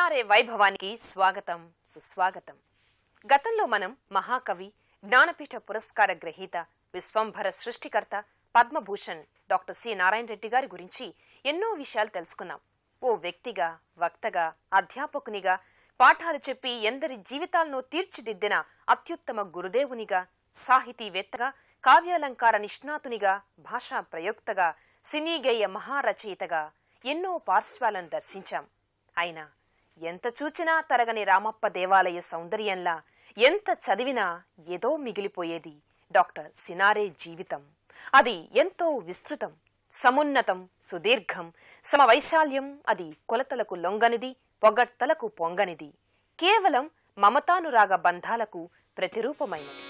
సినారే వైభవానికి స్వాగతం సుస్వాగతం గతంలో మనం మహాకవి జ్ఞానపీఠ పురస్కార గ్రహీత విశ్వంభర సృష్టికర్త పద్మభూషణ్ డాక్టర్ సి నారాయణ రెడ్డి గారి గురించి ఎన్నో విషయాలు తెలుసుకున్నాం ఓ వ్యక్తిగా వక్తగా అధ్యాపకునిగా పాఠాలు చెప్పి ఎందరి జీవితాలను తీర్చిదిద్దిన అత్యుత్తమ గురుదేవునిగా సాహితీవేత్తగా కావ్యాలంకార నిష్ణాతునిగా భాషా ప్రయోక్తగా సినీ గేయ మహారచయితగా ఎన్నో పార్శ్వాలను దర్శించాం అయినా ఎంత చూచినా తరగని రామప్ప దేవాలయ సౌందర్యంలా ఎంత చదివినా ఏదో మిగిలిపోయేది డాక్టర్ సినారే జీవితం అది ఎంతో విస్తృతం సమున్నతం సుదీర్ఘం సమవైశాల్యం అది కొలతలకు లొంగనిది పొగడ్తలకు పొంగనిది కేవలం మమతానురాగ బంధాలకు ప్రతిరూపమైనది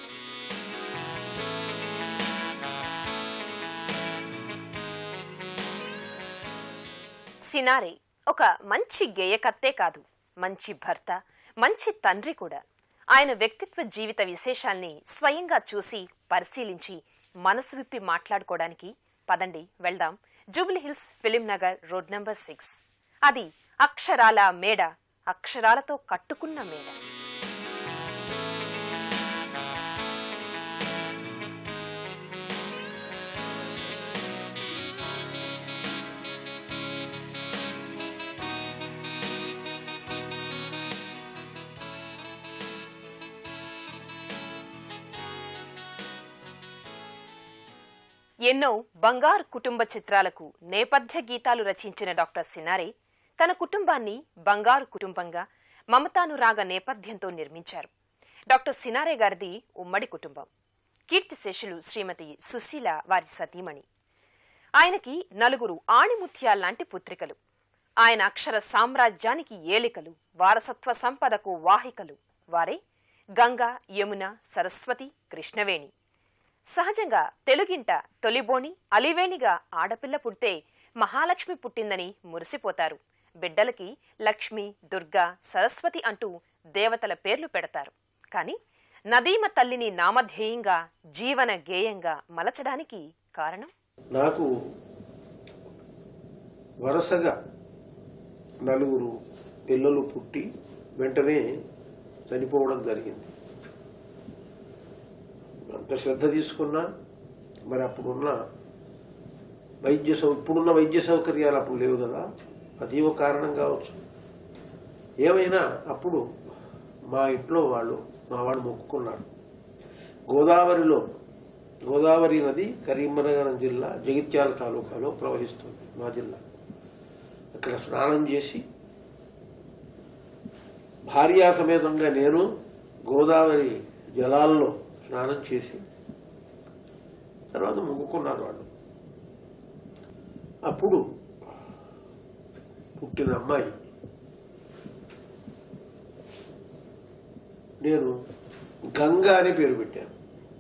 సినారే ఒక మంచి గేయకర్తే కాదు మంచి భర్త మంచి తండ్రి కూడా ఆయన వ్యక్తిత్వ జీవిత విశేషాల్ని స్వయంగా చూసి పరిశీలించి మనసు విప్పి మాట్లాడుకోవడానికి పదండి వెళ్దాం Jubilee Hills Film Nagar road number six అది అక్షరాల మేడ అక్షరాలతో కట్టుకున్న మేడ ఎన్నో బంగారు కుటుంబ చిత్రాలకు నేపథ్య గీతాలు రచించిన డాక్టర్ సినారే తన కుటుంబాన్ని బంగారు కుటుంబంగా మమతానురాగ నేపథ్యంతో నిర్మించారు డాక్టర్ సినారే గారిది ఉమ్మడి కుటుంబం కీర్తిశేషులు శ్రీమతి సుశీల వారి సతీమణి ఆయనకి నలుగురు ఆణిముత్యాల్లాంటి పుత్రికలు ఆయన అక్షర సామ్రాజ్యానికి ఏలికలు వారసత్వ సంపదకు వాహికలు వారే గంగా యమున సరస్వతి కృష్ణవేణి సహజంగా తెలుగింట తొలిబోని అలివేణిగా ఆడపిల్ల పుడితే మహాలక్ష్మి పుట్టిందని మురిసిపోతారు బిడ్డలకి లక్ష్మి దుర్గా సరస్వతి అంటూ దేవతల పేర్లు పెడతారు కాని నదీమ తల్లిని నామధేయంగా జీవన గేయంగా మలచడానికి కారణం నాకు వరుసగా నలుగురు పిల్లలు పుట్టి వెంటనే చనిపోవడం జరిగింది అంత శ్రద్ధ తీసుకున్నా మరి అప్పుడున్న వైద్య సౌ ఇప్పుడున్న వైద్య సౌకర్యాలు అప్పుడు లేవు కదా అది ఒక కారణం కావచ్చు ఏమైనా అప్పుడు మా ఇంట్లో వాళ్ళు మా వాడు మొక్కుకున్నారు గోదావరిలో గోదావరి నది కరీంనగర్ జిల్లా జగిత్యాల తాలూకాలో ప్రవహిస్తుంది మా జిల్లా అక్కడ స్నానం చేసి భార్యా సమేతంగా నేను గోదావరి జలాల్లో స్నానం చేసి తర్వాత మొక్కుకున్నారు వాళ్ళు అప్పుడు పుట్టిన అమ్మాయి నేను గంగా అని పేరు పెట్టాను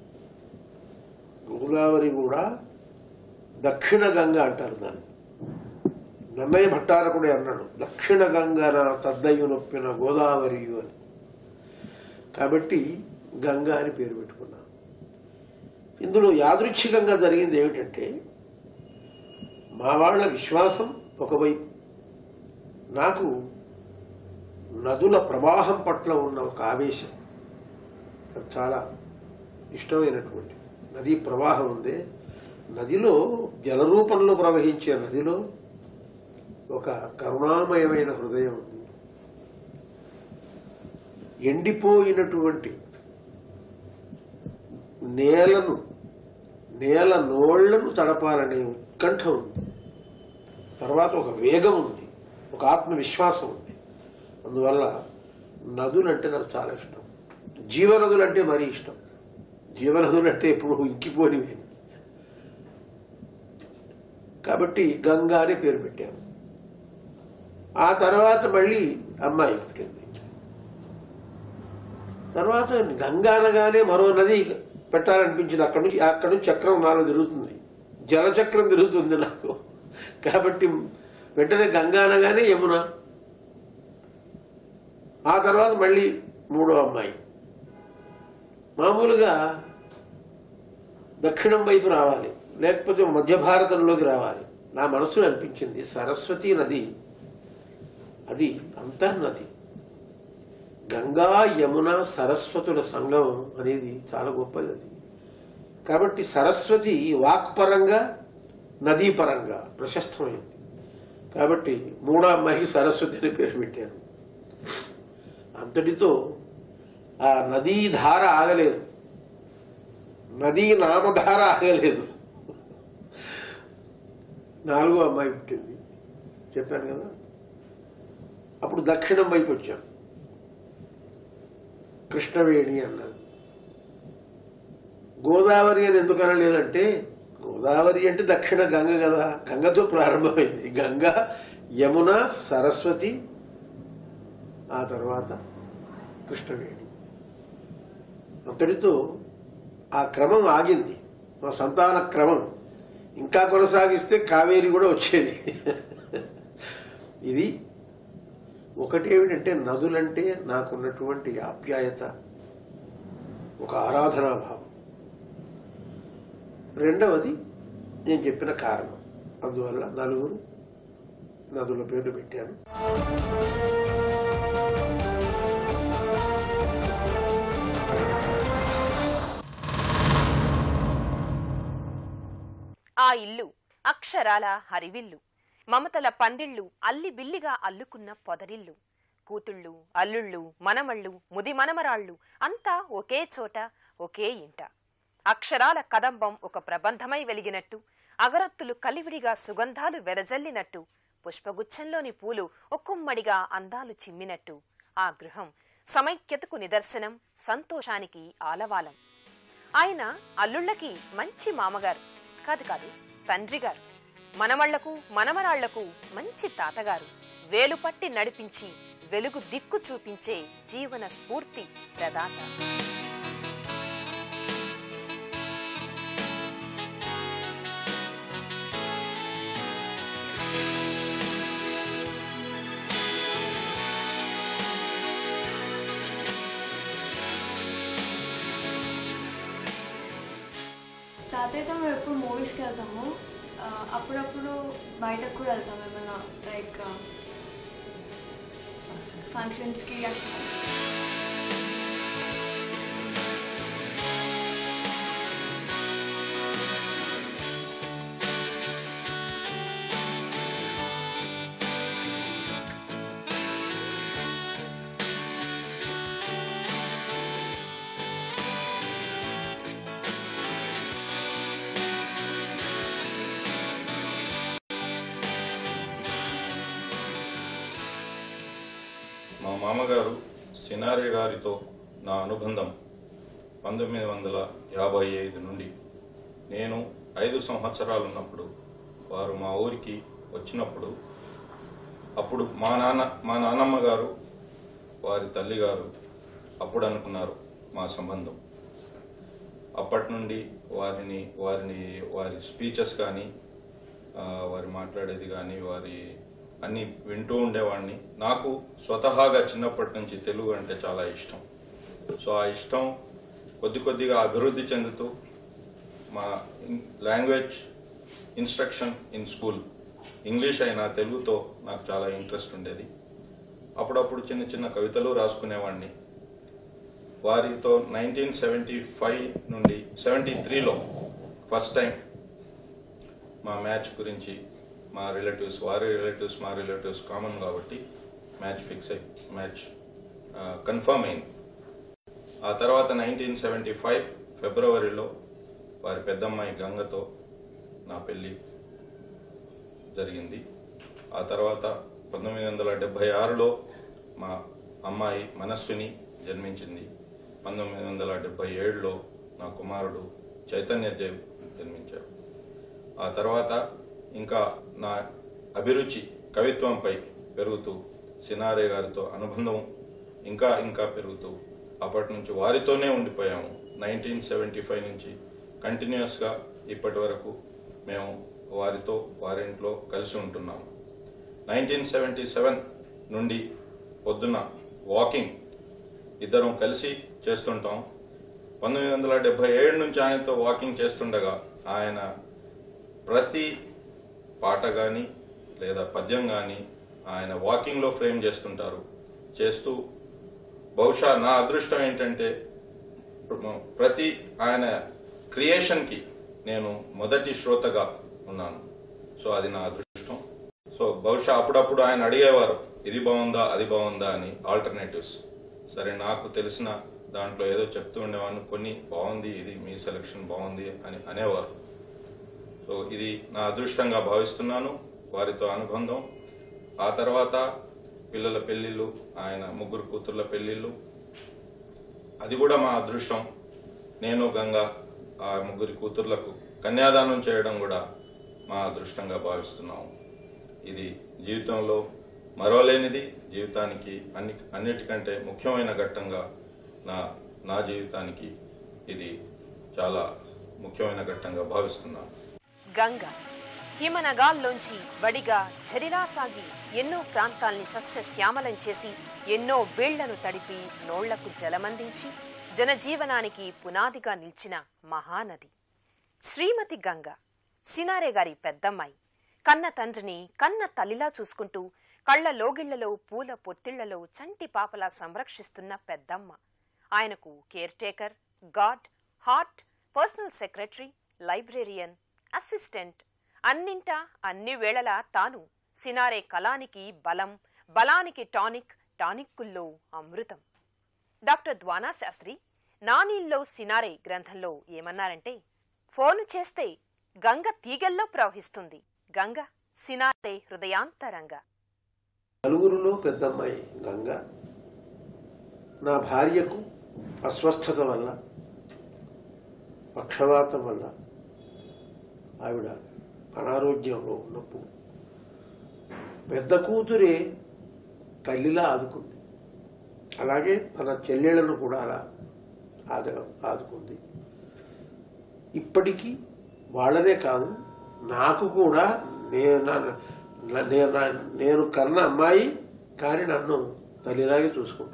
గోదావరి కూడా దక్షిణ గంగ అంటారు దాన్ని నన్నయ్య భట్టారకుడే అన్నాడు దక్షిణ గంగన తద్దయ్య నొప్పిన గోదావరియు అని కాబట్టి గంగా అని పేరు పెట్టుకున్నాను ఇందులో యాదృచ్ఛికంగా జరిగింది ఏమిటంటే మా వాళ్ళ విశ్వాసం ఒకవైపు నాకు నదుల ప్రవాహం పట్ల ఉన్న ఒక ఆవేశం అది చాలా ఇష్టమైనటువంటి నదీ ప్రవాహం ఉంది నదిలో జలరూపంలో ప్రవహించే నదిలో ఒక కరుణామయమైన హృదయం ఉంది ఎండిపోయినటువంటి నేలను నేల నోళ్లను తడపాలనే ఉత్కంఠ ఉంది తర్వాత ఒక వేగం ఉంది ఒక ఆత్మవిశ్వాసం ఉంది అందువల్ల నదులంటే నాకు చాలా ఇష్టం జీవనదులంటే మరీ ఇష్టం జీవనదులంటే ఎప్పుడు ఇంకిపోనివి కాబట్టి గంగా అనే పేరు పెట్టాను ఆ తర్వాత మళ్ళీ అమ్మాయి పుట్టింది తర్వాత గంగా అనగానే మరో నది పెట్టాలనిపించింది అక్కడి నుంచి అక్కడి నుంచి చక్రం నాలో తిరుగుతుంది జలచక్రం తిరుగుతుంది నాకు కాబట్టి వెంటనే గంగా అనగానే యమున ఆ తర్వాత మళ్ళీ మూడో అమ్మాయి మామూలుగా దక్షిణం వైపు రావాలి లేకపోతే మధ్య భారతంలోకి రావాలి నా మనసులో అనిపించింది సరస్వతి నది అది అంతర్నది గంగా యమున సరస్వతుల సంగమం అనేది చాలా గొప్పది అది కాబట్టి సరస్వతి వాక్పరంగా నదీపరంగా ప్రశస్తమైంది కాబట్టి మూడామహి సరస్వతి అని పేరు పెట్టారు అంతటితో ఆ నదీ ధార ఆగలేదు నదీ నామధార ఆగలేదు నాలుగో అమ్మాయి పుట్టింది చెప్పాను కదా అప్పుడు దక్షిణం వైపు వచ్చాం కృష్ణవేణి అన్నది గోదావరి అని ఎందుకు అనలేదంటే గోదావరి అంటే దక్షిణ గంగ కదా గంగతో ప్రారంభమైంది గంగ యమున సరస్వతి ఆ తర్వాత కృష్ణవేణి అంతటితో ఆ క్రమం ఆగింది మా సంతాన క్రమం ఇంకా కొనసాగిస్తే కావేరి కూడా వచ్చేది ఇది ఒకటి ఏమిటంటే నదులంటే నాకున్నటువంటి ఆప్యాయత ఒక ఆరాధనా భావం రెండవది నేను చెప్పిన కారణం అందువల్ల నలుగురు నదుల పేర్లు పెట్టాను ఆ ఇల్లు అక్షరాల హరివిల్లు మమతల పందిళ్ళు అల్లి బిల్లిగా అల్లుకున్న పొదరిల్లు కూతుళ్ళు అల్లుళ్ళు మనమళ్ళు ముది మనమరాళ్ళు అంతా ఒకే చోట ఒకే ఇంట అక్షరాల కదంబం ఒక ప్రబంధమై వెలిగినట్టు అగరత్తులు కలివిడిగా సుగంధాలు వెదజల్లినట్టు పుష్పగుచ్ఛంలోని పూలు ఒక్కొమ్మడిగా అందాలు చిమ్మినట్టు ఆ గృహం సమైక్యతకు నిదర్శనం సంతోషానికి ఆలవాలం ఆయన అల్లుళ్ళకి మంచి మామగారు కాదు కాదు తండ్రి గారు మనమళ్లకు మనమరాళ్లకు మంచి తాతగారు వేలు పట్టి నడిపించి వెలుగు దిక్కు చూపించే జీవన స్ఫూర్తి ప్రదాత తాతయ్యతో మేము ఎప్పుడు మూవీస్కి వెళ్తాము ఆ, అప్పుడప్పుడు బయటకు కూడా వెళ్తాం ఏమైనా లైక్ ఫంక్షన్స్కి అట్లా మా మామగారు సినారే గారితో నా అనుబంధం పంతొమ్మిది వందల యాభై ఐదు నుండి నేను ఐదు సంవత్సరాలు ఉన్నప్పుడు వారు మా ఊరికి వచ్చినప్పుడు అప్పుడు మా నాన్న మా నాన్నమ్మ గారు వారి తల్లి గారు అప్పుడు అనుకున్నారు మా సంబంధం అప్పటి నుండి వారిని వారిని వారి స్పీచెస్ కానీ ఆ, వారు మాట్లాడేది కానీ వారి అన్ని వింటూ ఉండేవాడిని నాకు స్వతహాగా చిన్నప్పటి నుంచి తెలుగు అంటే చాలా ఇష్టం సో ఆ ఇష్టం కొద్ది కొద్దిగా అభివృద్ధి చెందుతూ మా language instruction in school English అయినా తెలుగుతో నాకు చాలా ఇంట్రెస్ట్ ఉండేది అప్పుడప్పుడు చిన్న చిన్న కవితలు రాసుకునేవాడిని వారితో నైన్టీన్ సెవెంటీ ఫైవ్ నుండి సెవెంటీ త్రీలో ఫస్ట్ టైం మా మ్యాచ్ గురించి మా రిలేటివ్స్ వారి రిలేటివ్స్ మా రిలేటివ్స్ కామన్ కాబట్టి మ్యాచ్ ఫిక్స్ అయి మ్యాచ్ కన్ఫర్మ్ అయింది ఆ తర్వాత నైన్టీన్ సెవెంటీ ఫైవ్ ఫిబ్రవరిలో వారి పెద్దమ్మాయి గంగతో నా పెళ్లి జరిగింది ఆ తర్వాత పంతొమ్మిది వందల డెబ్బై ఆరులో మా అమ్మాయి మనస్విని జన్మించింది పంతొమ్మిది వందల డెబ్బై ఏడులో నా కుమారుడు చైతన్య దేవ్ జన్మించాడు ఆ తర్వాత ఇంకా నా అభిరుచి కవిత్వంపై పెరుగుతూ సినారే గారితో అనుబంధం ఇంకా ఇంకా పెరుగుతూ అప్పటి నుంచి వారితోనే ఉండిపోయాము నైన్టీన్ సెవెంటీ ఫైవ్ నుంచి కంటిన్యూస్గా ఇప్పటి వరకు మేము వారితో వారింట్లో కలిసి ఉంటున్నాము నైన్టీన్ సెవెంటీ సెవెన్ నుండి పొద్దున వాకింగ్ ఇద్దరం కలిసి చేస్తుంటాం పంతొమ్మిది వందల డెబ్బై ఏడు నుంచి ఆయనతో వాకింగ్ చేస్తుండగా ఆయన ప్రతి పాట గాని లేదా పద్యం గాని ఆయన వాకింగ్లో ఫ్రేమ్ చేస్తుంటారు చేస్తూ బహుశా నా అదృష్టం ఏంటంటే ప్రతి ఆయన క్రియేషన్కి నేను మొదటి శ్రోతగా ఉన్నాను సో అది నా అదృష్టం సో బహుశా అప్పుడప్పుడు ఆయన అడిగేవారు ఇది బాగుందా అది బాగుందా అని ఆల్టర్నేటివ్స్ సరే నాకు తెలిసిన దాంట్లో ఏదో చెప్తూ ఉండేవాడిని కొన్ని బాగుంది ఇది మీ సెలక్షన్ బాగుంది అని అనేవారు సో ఇది నా అదృష్టంగా భావిస్తున్నాను వారితో అనుబంధం ఆ తర్వాత పిల్లల పెళ్లిళ్ళు ఆయన ముగ్గురు కూతుర్ల పెళ్లిళ్ళు అది కూడా మా అదృష్టం నేను గంగా ఆ ముగ్గురి కూతుర్లకు కన్యాదానం చేయడం కూడా మా అదృష్టంగా భావిస్తున్నాము ఇది జీవితంలో మరోలేనిది జీవితానికి అన్ని అన్నిటికంటే ముఖ్యమైన ఘట్టంగా నా నా జీవితానికి ఇది చాలా ముఖ్యమైన ఘట్టంగా భావిస్తున్నాను గంగ హిమనగాల్లోంచి వడిగా ఝరిలా సాగి ఎన్నో ప్రాంతాల్ని సస్యశ్యామలం చేసి ఎన్నో బీళ్లను తడిపి నోళ్లకు జలమందించి జనజీవనానికి పునాదిగా నిలిచిన మహానది శ్రీమతి గంగ సినారే గారి పెద్దమ్మాయి కన్న తండ్రిని కన్న తల్లిలా చూసుకుంటూ కళ్ల లోగిళ్లలో పూల పొత్తిళ్లలో చంటి పాపలా సంరక్షిస్తున్న పెద్దమ్మ ఆయనకు caretaker god heart personal secretary librarian assistant అన్నింటా అన్ని వేళలా తాను సినారే కళానికి బలం బలానికి టానిక్ టానిక్కుల్లో అమృతం డాక్టర్ ద్వానా శాస్త్రి నానీల్లో సినారే గ్రంథంలో ఏమన్నారంటే ఫోను చేస్తే గంగ తీగల్లో ప్రవహిస్తుంది గంగ సినారే హృదయాంతరంగా నలుగురిలో పెద్దమ్మాయి గంగ నా భార్యకు అస్వస్థత వల్ల పక్షవాతం వల్ల ఆవిడ అనారోగ్యంలో ఉన్నప్పుడు పెద్ద కూతురే తల్లిలా ఆదుకుంది అలాగే తన చెల్లెళ్లను కూడా అలా ఆద ఆదుకుంది ఇప్పటికీ వాళ్ళనే కాదు నాకు కూడా నేను నా- నేను నా- నేను కన్న అమ్మాయి కానీ నన్ను తల్లిలాగే చూసుకుంటుంది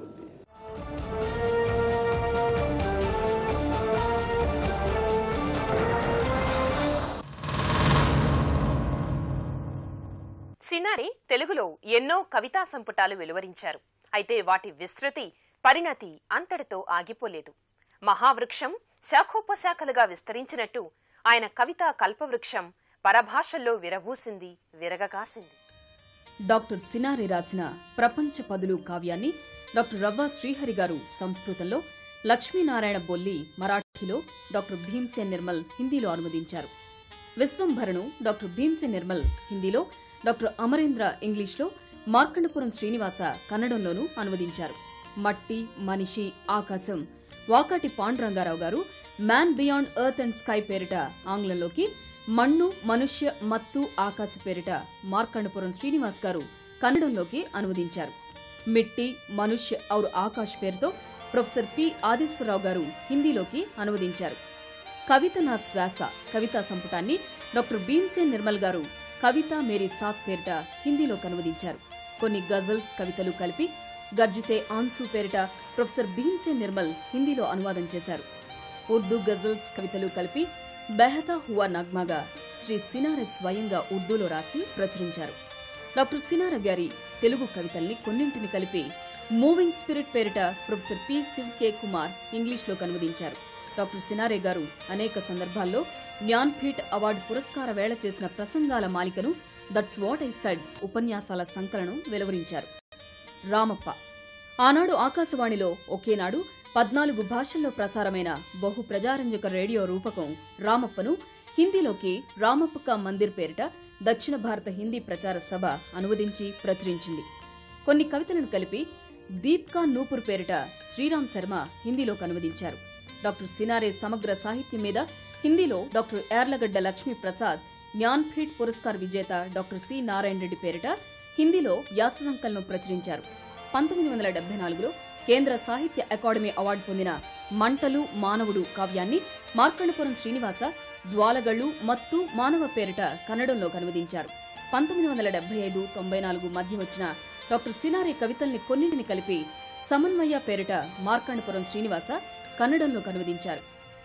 సినారే తెలుగులో ఎన్నో కవితా సంపుటాలు వెలువరించారు అయితే వాటి విస్తృతి పరిణతి అంతటితో ఆగిపోలేదు మహావృక్షం శాఖోపశాఖలుగా విస్తరించినట్టు ఆయన కవితా కల్పవృక్షం పరభాషల్లో విరబూసింది విరగకాసింది డాక్టర్ సినారి రాసిన ప్రపంచ పదులు కావ్యాన్ని డాక్టర్ రవ్వ శ్రీహరి గారు సంస్కృతంలో లక్ష్మీనారాయణ బొల్లి మరాఠీలో డాక్టర్ భీమ్సేన్ నిర్మల్ హిందీలో అనువదించారు విశ్వంభరణు డాక్టర్ భీమ్సేన్ నిర్మల్ హిందీలో డాక్టర్ అమరేంద్ర ఇంగ్లీష్లో మార్కండపురం శ్రీనివాస కన్నడంలోనూ అనువదించారు మట్టి మనిషి ఆకాశం వాకాటి పాండురంగారావు గారు man beyond earth and sky పేరిట ఆంగ్లంలోకి మన్ను మనుష్య మత్తు ఆకాశ పేరిట మార్కండపురం శ్రీనివాస్ గారు కన్నడంలోకి అనువదించారు మిట్టి మనుష్య ఔర్ ఆకాశ్ పేరుతో ప్రొఫెసర్ పి ఆదిశ్వరరావు గారు హిందీలోకి అనువదించారు కవిత నా శ్వాస కవితా సంపుటాన్ని డాక్టర్ భీమ్సేన్ నిర్మల్ గారు కవిత మేరీ సాస్ పేరిట హిందీలో అనువదించారు కొన్ని గజల్స్ కవితలు కలిపి గర్జితే ఆన్సు పేరిట ప్రొఫెసర్ భీమ్సేన్ నిర్మల్ హిందీలో అనువాదం చేశారు ఉర్దూ గజల్స్ కవితలు కలిపి బెహతా హువా నగ్మాగా శ్రీ సినారె స్వయంగా ఉర్దూలో రాసి ప్రచురించారు డాక్టర్ సినార గారి తెలుగు కవితల్ని కొన్నింటిని కలిపి మూవింగ్ స్పిరిట్ పేరిట professor P Shiv K Kumar ఇంగ్లీష్లో కనువదించారు డాక్టర్ సినారే గారు అనేక సందర్భాల్లో జ్ఞాన్పీఠ్ అవార్డు పురస్కార వేళ చేసిన ప్రసంగాల మాలికను దట్స్ వాట్ ఐ సెడ్ ఉపన్యాసాల సంకలనం వెలువరించారు రామప్ప ఆనాడు ఆకాశవాణిలో ఒకేనాడు పద్నాలుగు భాషల్లో ప్రసారమైన బహు ప్రజారంజక రేడియో రూపకం రామప్పను హిందీలోకి రామప్ప కా మందిర్ పేరిట దక్షిణ భారత హిందీ ప్రచార సభ అనువదించి ప్రచురించింది కొన్ని కవితలను కలిపి దీప్ కా నూపూర్ పేరిట శ్రీరామ్ శర్మ హిందీలోకి అనువదించారు డాక్టర్ సినారే సమగ్ర సాహిత్యం మీద హిందీలో డాక్టర్ యార్లగడ్డ లక్ష్మీ ప్రసాద్ జ్ఞాన్పీఠ్ పురస్కార్ విజేత డాక్టర్ సి నారాయణ రెడ్డి పేరిట హిందీలో వ్యాస సంకలనం ప్రచురించారు పంతొమ్మిది వందల డెబ్బై నాలుగులో కేంద్ర సాహిత్య అకాడమీ అవార్డు పొందిన మంటలు మానవుడు కావ్యాన్ని మార్కండపురం శ్రీనివాస జ్వాలగళ్ళు మత్తు మానవ పేరిట కన్నడంలో కనువదించారు పంతొమ్మిది వందల డెబ్బై ఐదు తొంభై నాలుగు మధ్య వచ్చిన డాక్టర్ సినారి కవితల్ని కొన్నింటిని కలిపి సమన్వయ పేరిట మార్కండపురం శ్రీనివాస కన్నడంలో కనువదించారు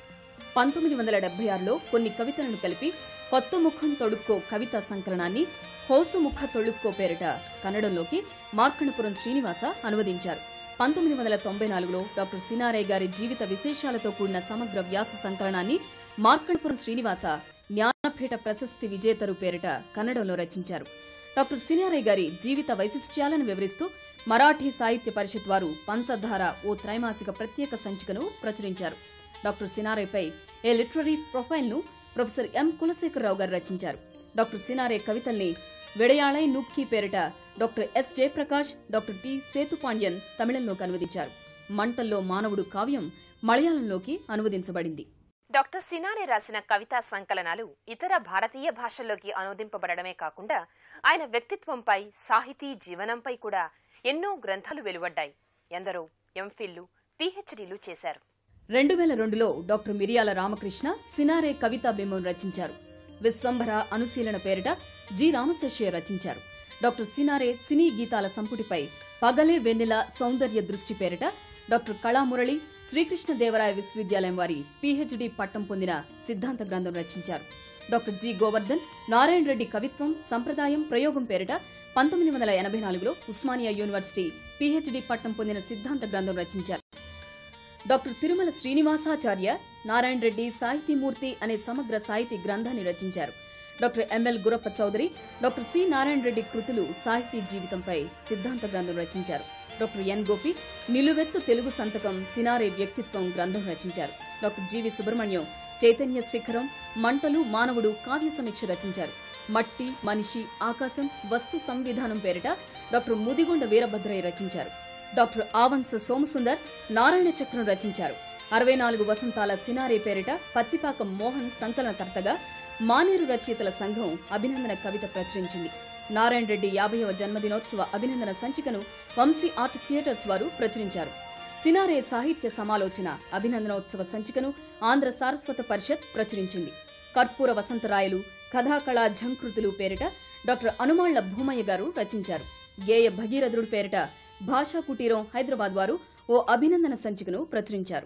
పంతొమ్మిది వందల డెబ్బై ఆరులో కొన్ని కవితలను కలిపి కొత్త ముఖం తొడుక్కో కవితా సంకలనాన్ని హోసు ముఖ తొడుక్కో పేరిట కన్నడంలోకి మార్కణపురం శ్రీనివాస అనువదించారు పంతొమ్మిది వందల తొంభై నాలుగులో డాక్టర్ సినారే గారి జీవిత విశేషాలతో కూడిన సమగ్ర వ్యాస సంకలనాన్ని మార్కణపురం శ్రీనివాస జ్ఞానపీఠ ప్రశస్తి విజేతరు పేరిట కన్నడంలో రచించారు డాక్టర్ సినారే గారి జీవిత వైశిష్ట్యాలను వివరిస్తూ మరాఠీ సాహిత్య పరిషత్ వారు పంచధార ఓ త్రైమాసిక ప్రత్యేక సంచికను ప్రచురించారు డాక్టర్ సినారేపై ఏ లిటరరీ ప్రొఫైల్ను ప్రొఫెసర్ ఎం కులశేఖరరావు గారు రచించారు డాక్టర్ సినారే కవితల్ని విడయాళై నూక్కీ పేరిట doctor S Jayaprakash doctor T Sethupandian తమిళంలోకి అనువదించారు మంటల్లో మానవుడు కావ్యం మలయాళంలోకి అనువదించబడింది డాక్టర్ సినారే రాసిన కవితా సంకలనాలు ఇతర భారతీయ భాషల్లోకి అనువదింపబడమే కాకుండా ఆయన వ్యక్తిత్వంపై సాహితీ జీవనంపై కూడా ఎన్నో గ్రంథాలు వెలువడ్డాయి ఎందరో ఎంఫిల్లు పీహెచ్డీలు చేశారు రెండు వేల రెండులో డాక్టర్ మిరియాల రామకృష్ణ సినారే కవితా బింబం రచించారు విశ్వంభర అనుశీలన పేరిట జి రామశేషయ్య రచించారు డాక్టర్ సినారే సినీ గీతాల సంపుటిపై పగలే వెన్నెల సౌందర్య దృష్టి పేరిట డాక్టర్ కళామురళి శ్రీకృష్ణదేవరాయ విశ్వవిద్యాలయం వారి పీహెచ్డీ పట్టం పొందిన సిద్ధాంత గ్రంథం రచించారు డాక్టర్ జి గోవర్ధన్ నారాయణ రెడ్డి కవిత్వం సంప్రదాయం ప్రయోగం పేరిట పంతొమ్మిది వందల ఎనభై నాలుగులో ఉస్మానియా యూనివర్సిటీ పీహెచ్డీ పట్టం పొందిన సిద్ధాంత గ్రంథం రచించారు డాక్టర్ తిరుమల శ్రీనివాసాచార్య నారాయణ రెడ్డి సాహితీమూర్తి అనే సమగ్ర సాహితీ గ్రంథాన్ని రచించారు doctor ML Gurappa Chowdary doctor C Narayana Reddy కృతులు సాహితీ జీవితంపై సిద్ధాంత గ్రంథం రచించారు డాక్టర్ ఎన్ గోపి నిలువెత్తు తెలుగు సంతకం సినారే వ్యక్తిత్వం గ్రంథం రచించారు డాక్టర్ జీవి సుబ్రహ్మణ్యం చైతన్య శిఖరం మంటలు మానవుడు కావ్య సమీక్ష రచించారు మట్టి మనిషి ఆకాశం వస్తు సంవిధానం పేరిట డాక్టర్ ముదిగొండ వీరభద్రయ్య రచించారు డాక్టర్ ఆవంస సోమసుందర్ నారాయణ చక్రం రచించారు అరవై నాలుగు వసంతాల సినారే పేరిట పత్తిపాకం మోహన్ సంకలనకర్తగా మానేరు రచయితల సంఘం అభినందన కవిత ప్రచురించింది నారాయణ రెడ్డి యాభైవ జన్మదినోత్సవ అభినందన సంచికను వంశీ ఆర్ట్ థియేటర్స్ వారు ప్రచురించారు సినారే సాహిత్య సమాలోచన అభినందనోత్సవ సంచికను ఆంధ్ర సారస్వత పరిషత్ ప్రచురించింది కర్పూర వసంతరాయలు కథాకళా ఝంకృతులు పేరిట డాక్టర్ అనుమాళ్ల భూమయ్య గారు రచించారు గేయ భగీరథుడు పేరిట భాషా కుటీరం హైదరాబాద్ వారు ఓ అభినందన సంచికను ప్రచురించారు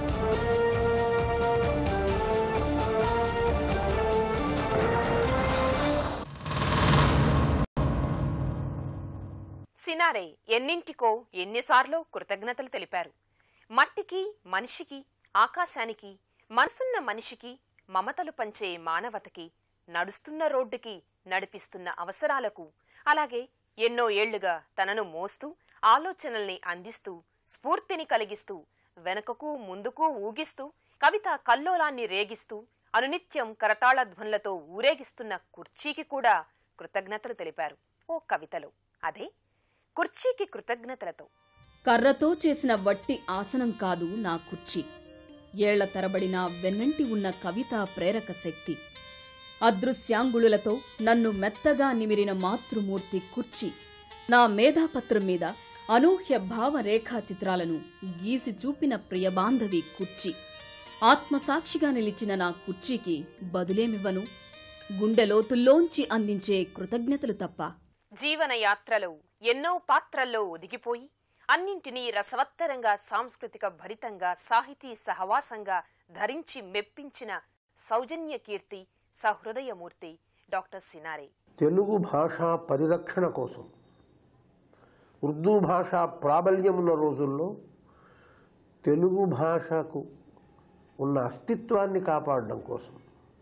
సినారే ఎన్నింటికో ఎన్నిసార్లో కృతజ్ఞతలు తెలిపారు మట్టికి మనిషికి ఆకాశానికి మనసున్న మనిషికి మమతలు పంచే మానవతకి నడుస్తున్న రోడ్డుకి నడిపిస్తున్న అవసరాలకు అలాగే ఎన్నో ఏళ్లుగా తనను మోస్తూ ఆలోచనల్ని అందిస్తూ స్ఫూర్తిని కలిగిస్తూ వెనకకు ముందుకు ఊగిస్తూ కవిత కల్లోలాన్ని రేగిస్తూ అనునిత్యం కరతాళ ధ్వనులతో ఊరేగిస్తున్న కుర్చీకి కూడా కృతజ్ఞతలు తెలిపారు ఓ కవితలో అదే కుర్చీకి కృతజ్ఞతలతో కర్రతో చేసిన వట్టి ఆసనం కాదు నా కుర్చీ ఏళ్ల తరబడిన వెన్నంటి ఉన్న కవితా ప్రేరక శక్తి అదృశ్యాంగుళులతో నన్ను మెత్తగా నిమిరిన మాతృమూర్తి కుర్చీ నా మేధాపత్రం మీద అనూహ్య భావరేఖా చిత్రాలను గీసి చూపిన ప్రియబాంధవి కుర్చీ ఆత్మసాక్షిగా నిలిచిన నా కుర్చీకి బదులేమివ్వను గుండెలోతుల్లోంచి అందించే కృతజ్ఞతలు తప్ప జీవన యాత్రలో ఎన్నో పాత్రల్లో ఒదిగిపోయి అన్నింటినీ రసవత్తరంగా సాంస్కృతిక భరితంగా సాహితీ సహవాసంగా ధరించి మెప్పించిన సౌజన్య కీర్తి సహృదయమూర్తి డాక్టర్ సినారే తెలుగు భాష పరిరక్షణ కోసం ఉర్దూ భాష ప్రాబల్యం ఉన్న రోజుల్లో తెలుగు భాషకు ఉన్న అస్తిత్వాన్ని కాపాడడం కోసం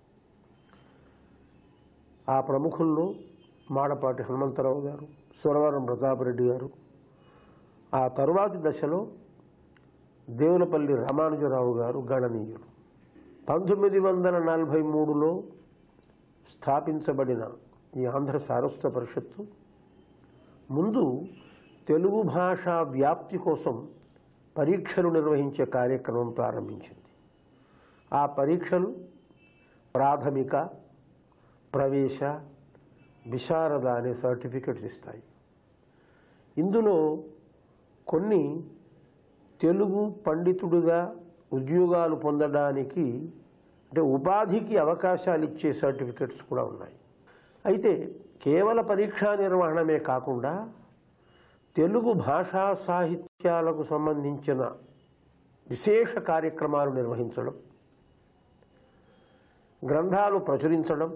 ఆ ప్రముఖుల్లో మాడపాటి హనుమంతరావు గారు సురవరం ప్రతాపరెడ్డి గారు ఆ తరువాతి దశలో దేవులపల్లి రామానుజరావు గారు గణనీయులు పంతొమ్మిది వందల నలభై మూడులో స్థాపించబడిన ఈ ఆంధ్ర సారస్వత పరిషత్తు ముందు తెలుగు భాష వ్యాప్తి కోసం పరీక్షలు నిర్వహించే కార్యక్రమం ప్రారంభించింది ఆ పరీక్షలు ప్రాథమిక ప్రవేశ విశారద అనే సర్టిఫికెట్స్ ఇస్తాయి ఇందులో కొన్ని తెలుగు పండితుడిగా ఉద్యోగాలు పొందడానికి అంటే ఉపాధికి అవకాశాలు ఇచ్చే సర్టిఫికెట్స్ కూడా ఉన్నాయి అయితే కేవల పరీక్షా నిర్వహణమే కాకుండా తెలుగు భాషా సాహిత్యాలకు సంబంధించిన విశేష కార్యక్రమాలు నిర్వహించడం గ్రంథాలు ప్రచురించడం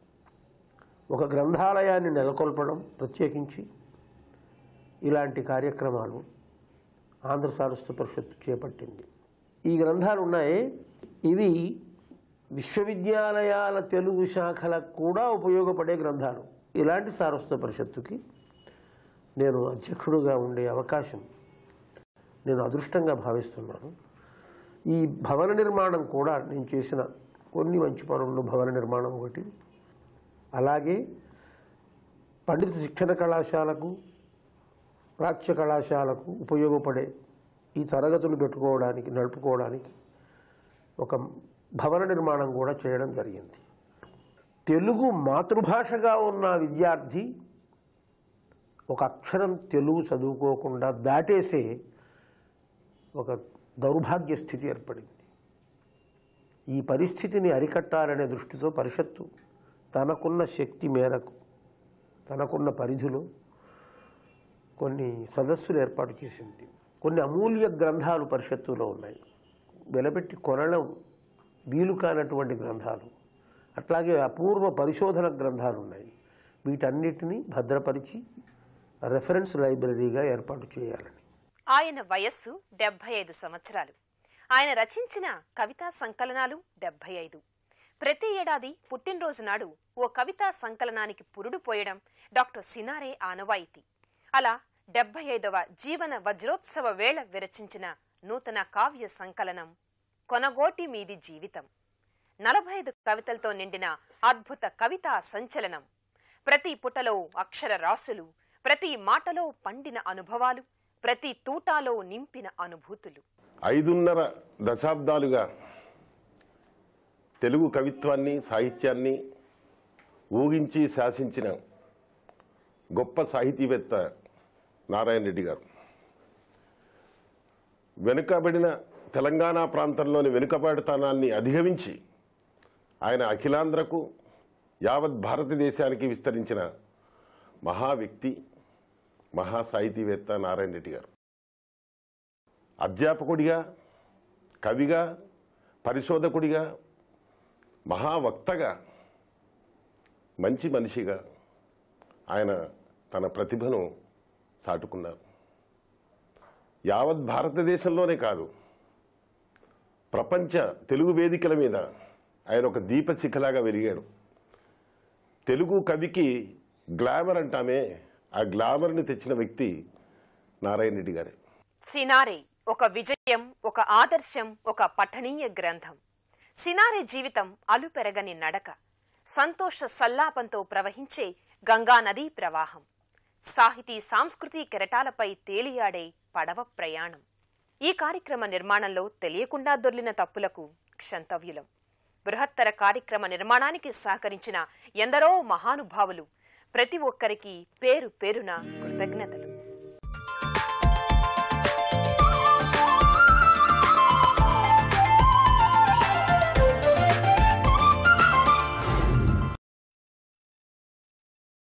ఒక గ్రంథాలయాన్ని నెలకొల్పడం ప్రత్యేకించి ఇలాంటి కార్యక్రమాలు ఆంధ్ర సారస్వత పరిషత్తు చేపట్టింది ఈ గ్రంథాలు ఉన్నాయి ఇవి విశ్వవిద్యాలయాల తెలుగు శాఖలకు కూడా ఉపయోగపడే గ్రంథాలు ఇలాంటి సారస్వత పరిషత్తుకి నేను అధ్యక్షుడుగా ఉండే అవకాశం నేను అదృష్టంగా భావిస్తున్నాను ఈ భవన నిర్మాణం కూడా నేను చేసిన కొన్ని మంచి పనుల్లో భవన నిర్మాణం ఒకటి అలాగే పండిత శిక్షణ కళాశాలకు ప్రాచ్య కళాశాలకు ఉపయోగపడే ఈ తరగతులు పెట్టుకోవడానికి నడుపుకోవడానికి ఒక భవన నిర్మాణం కూడా చేయడం జరిగింది తెలుగు మాతృభాషగా ఉన్న విద్యార్థి ఒక అక్షరం తెలుగు చదువుకోకుండా దాటేసే ఒక దౌర్భాగ్య స్థితి ఏర్పడింది ఈ పరిస్థితిని అరికట్టాలనే దృష్టితో పరిషత్తు తనకున్న శక్తి మేరకు తనకున్న పరిధిలో కొన్ని సదస్సులు ఏర్పాటు చేసింది కొన్ని అమూల్య గ్రంథాలు పరిషత్తులో ఉన్నాయి వెలపెట్టి కొనడం వీలు కానటువంటి గ్రంథాలు అట్లాగే అపూర్వ పరిశోధన గ్రంథాలు ఉన్నాయి వీటన్నిటినీ భద్రపరిచి రెఫరెన్స్ లైబ్రరీగా ఏర్పాటు చేయాలని ఆయన వయస్సు డెబ్బై ఐదు సంవత్సరాలు ఆయన రచించిన కవితా సంకలనాలు డెబ్బై ఐదు ప్రతి ఏడాది పుట్టినరోజు నాడు ఓ కవితా సంకలనానికి పురుడు పోయడం డాక్టర్ సినారే ఆనవాయితీ అలా డెబ్బై ఐదవ జీవన వజ్రోత్సవ వేళ విరచించిన నూతన కావ్య సంకలనం కొనగోటి మీది జీవితం నలభై ఐదు కవితలతో నిండిన అద్భుత కవితా సంచలనం ప్రతి పుటలో అక్షర రాసులు ప్రతి మాటలో పండిన అనుభవాలు ప్రతి తూటాలో నింపిన అనుభూతులు ఐదున్నర దశాబ్దాలుగా తెలుగు కవిత్వాన్ని సాహిత్యాన్ని ఊగించి శాసించిన గొప్ప సాహితీవేత్త నారాయణ రెడ్డి గారు వెనుకబడిన తెలంగాణ ప్రాంతంలోని వెనుకబడితనాన్ని అధిగమించి ఆయన అఖిలాంధ్రకు యావత్ భారతదేశానికి విస్తరించిన మహా వ్యక్తి మహా సాహితీవేత్త నారాయణ రెడ్డి గారు అధ్యాపకుడిగా కవిగా పరిశోధకుడిగా మహావక్తగా మంచి మనిషిగా ఆయన తన ప్రతిభను చాటుకున్నారు యావత్ భారతదేశంలోనే కాదు ప్రపంచ తెలుగు వేదికల మీద ఆయన ఒక దీపశిఖలాగా వెలిగాడు తెలుగు కవికి గ్లామర్ అంటామే ఆ గ్లామర్ని తెచ్చిన వ్యక్తి నారాయణ రెడ్డి గారే సినారే ఒక విజయం ఒక ఆదర్శం ఒక పఠనీయ గ్రంథం సినారే జీవితం అలుపెరగని నడక సంతోష సల్లాపంతో ప్రవహించే గంగా నదీ ప్రవాహం సాహితీ సాంస్కృతి కెరటాలపై తేలియాడే పడవ ప్రయాణం ఈ కార్యక్రమ నిర్మాణంలో తెలియకుండా దొర్లిన తప్పులకు క్షంతవ్యులం బృహత్తర కార్యక్రమ నిర్మాణానికి సహకరించిన ఎందరో మహానుభావులు ప్రతి ఒక్కరికి పేరు పేరున కృతజ్ఞతలు